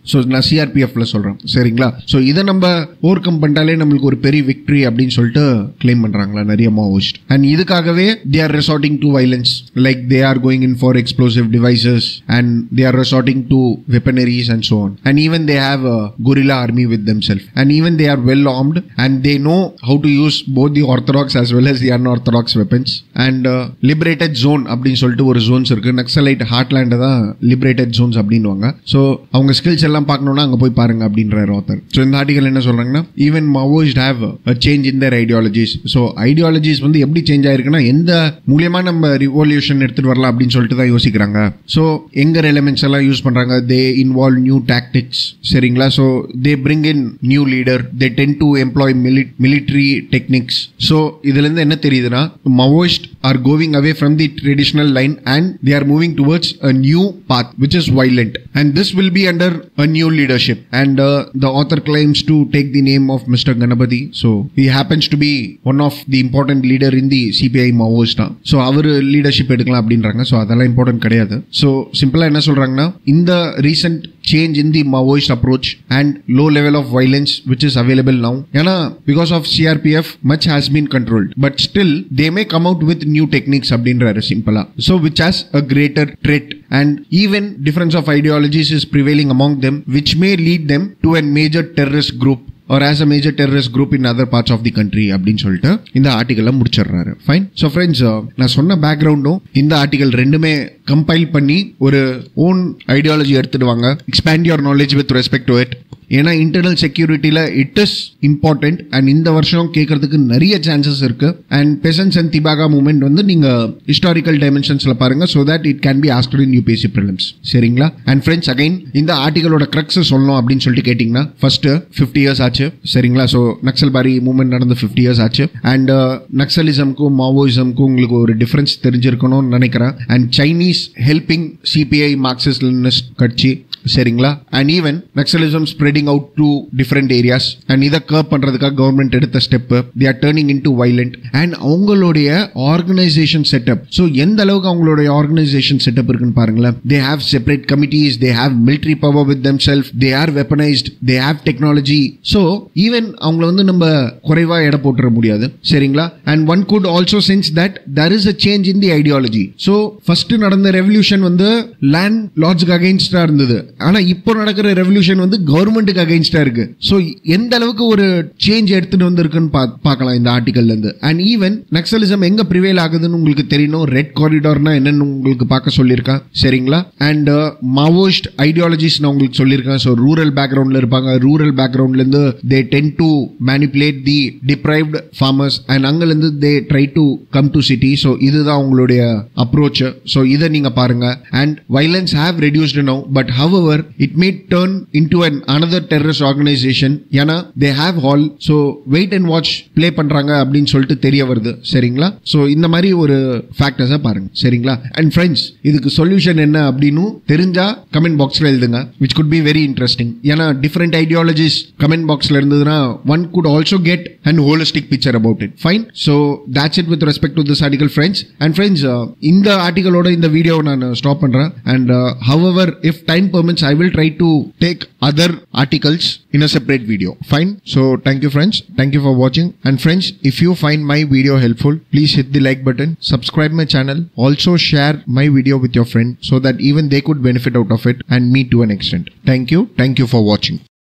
so நான் சிஆர்பிஎஃப்ல சொல்றேன் சரிங்களா ஸோ இதை நம்ம ஓவர் கம் பண்ணிட்டாலே நம்மளுக்கு ஒரு பெரிய விக்டரி அப்படின்னு சொல்லிட்டு கிளைம் பண்றாங்களா நிறைய மாவோயிஸ்ட் அண்ட் இதுக்காகவே they are resorting to violence like they are going in for explosive devices and they are resorting to weaponries and so on and even they have a guerrilla army with themselves and even they are well armed and they know how to use both the orthodox as well as the unorthodox weapons and uh, liberated zone அப்படின்னு சொல்லிட்டு ஒரு zones இருக்கு Naxalite heartland தான் liberated zones அப்படின்வாங்க so அவங்க skills எல்லாம் பார்க்கணும்னா அங்கே போய் பாருங்க அப்படின்றார் ஆத்தர் ஸோ இந்த ஆர்டிகல் என்ன சொல்றாங்கன்னா even Maoist have change in their ideologies so ideologies வந்து எப்படி சேஞ்ச் ஆயிருக்குன்னா எந்த மூலியமா நம்ம ரிவோல்யூஷன் எடுத்துட்டு வரலாம் அப்படின்னு சொல்லிட்டு தான் யோசிக்கிறாங்க ஸோ எங்கர் எலிமெண்ட்ஸ் எல்லாம் யூஸ் பண்றாங்க தே இன்வால்வ் நியூ டாக்டிக்ஸ் சரிங்களா so they bring in new leader they tend to employ military techniques so இதுல இருந்து என்ன தெரியுதுன்னா Maoist are going away from the traditional line and they are moving towards a new path which is violent and this will be under a new leadership and uh, the author claims to take the name of mr ganapati so he happens to be one of the important leader in the cpi maoist தான் so அவர் leadership எடுக்கலாம் அப்படின்றாங்க so அதெல்லாம் important கிடையாது so சிம்பிளா என்ன சொல்றாங்கன்னா இந்த recent change in the Maoist approach and low level of violence which is available now ஏன்னா because of CRPF much has been controlled but still they may come out with new techniques அப்படின்றாரு சிம்பிளா so which has a greater threat and even difference of ideologies is prevailing among them which may lead them to a major terrorist group or as a major terrorist group in other parts of the country அப்படின்னு சொல்லிட்டு இந்த ஆர்டிகல்ல முடிச்சிடுறாரு fine so friends நான் சொன்ன பேக்ரவுண்டும் இந்த article ரெண்டுமே compile பண்ணி ஒரு ஓன் ஐடியாலஜி எடுத்துட்டு வாங்க expand your knowledge with respect to it ஏன்னா இன்டர்னல் செக்யூரிட்டியில இட் இஸ் இம்பார்ட்டன்ட் அண்ட் இந்த வருஷம் கேட்கறதுக்கு நிறைய சான்சஸ் இருக்கு and peasants and Tebhaga movement வந்து நீங்க ஹிஸ்டாரிக்கல் டைமென்ஷன்ஸ்ல பாருங்க so that it can be ஆஸ்டர் இன் யூபிஎஸ்சி ப்ரிலிம்ஸ் சரிங்களா அண்ட் ஃப்ரெண்ட்ஸ் அகைன் இந்த ஆர்டிகலோட கிரக்ஸ் சொல்லணும் அப்படின்னு சொல்லிட்டு கேட்டிங்கன்னா ஃபர்ஸ்ட் ஃபிஃப்டி இயர்ஸ் ஆச்சு சரிங்களா ஸோ நக்சல் பாரி மூவ்மெண்ட் நடந்து ஃபிஃப்டி இயர்ஸ் ஆச்சு அண்ட் நக்சலிசம்க்கும் மாவோயிசம்க்கும் உங்களுக்கு ஒரு டிஃபரன்ஸ் தெரிஞ்சிருக்கணும்னு நினைக்கிறேன் and Chinese helping CPI Marxist Leninist கட்சி சரிங்களா and even Naxalism spreading out to different areas and இதை கர்ப் பண்றதுக்காக கவர்மெண்ட் எடுத்த step they are turning in to violent and அவங்களுடைய ஆர்கனைசேஷன் செட்டப் ஸோ எந்த அளவுக்கு அவங்களுடைய ஆர்கனைசேஷன் செட்டப் இருக்குன்னு பாருங்களேன் they have separate committees they have military power with them self they are weaponised they have technology so even அவங்கள வந்து நம்ம குறைவா எடை போட்டுற முடியாது சரிங்களா and one could also sense that there is a change in the ideology so first நடந்த revolution வந்து லேண்ட் லார்ட்ஸுக்கு அகைன்ஸ்டா இருந்தது ஆனா இப்போ நடக்கிற ரெவல்யூஷன் வந்து கவர்மெண்ட்டுக்கு அகைன்ஸ்டா இருக்கு ஸோ எந்த அளவுக்கு ஒரு சேஞ்ச் எடுத்துட்டு வந்திருக்குன்னு பா- பார்க்கலாம் இந்த ஆர்டிகல்ல இருந்து அண்ட் ஈவன் நக்சலிசம் எங்க ப்ரிவேல் ஆகுதுன்னு உங்களுக்கு தெரியணும் ரெட் காரிடார்னா என்னன்னு உங்களுக்கு பார்க்க சொல்லியிருக்கேன் சரிங்களா அண்ட் மாவோயிஸ்ட் ஐடியாலஜிஸ் நான் உங்களுக்கு சொல்லியிருக்கேன் ஸோ ரூரல் பேக்ரவுண்ட்ல இருப்பாங்க ரூரல் பேக்ரவுண்ட்ல இருந்து they tend to manipulate the deprived farmers and அங்கிருந்து they try to come to city so இதுதான் அவங்களுடைய அப்ரோச் ஸோ இதை நீங்க பாருங்க and violence have reduced now but however it may turn into an another terrorist organisation ஏன்னா they have all so wait and watch play பண்றாங்க அப்படின்னு சொல்லிட்டு தெரிய வருது சரிங்களா ஸோ இந்த மாதிரி ஒரு ஃபேக்டர்ஸை பாருங்க சரிங்களா அண்ட் ஃப்ரெண்ட்ஸ் இதுக்கு சொல்யூஷன் என்ன அப்படின்னு தெரிஞ்சா கமெண்ட் பாக்ஸ்ல எழுதுங்க which could be very interesting ஏன்னா டிஃப்ரெண்ட் ஐடியாலஜிஸ் கமெண்ட் பாக்ஸ்ல இருந்ததுன்னா one could also get and holistic picture about it fine so that's it with respect to this article friends and friends uh, இந்த ஆர்டிகலோட இந்த video நான் stop பண்றேன் and uh, however if time permits i will try to take other articles in a separate video fine so thank you friends thank you for watching and friends if you find my video helpful please hit the like button subscribe my channel also share my video with your friend so that even they could benefit out of it and me to an extent thank you thank you for watching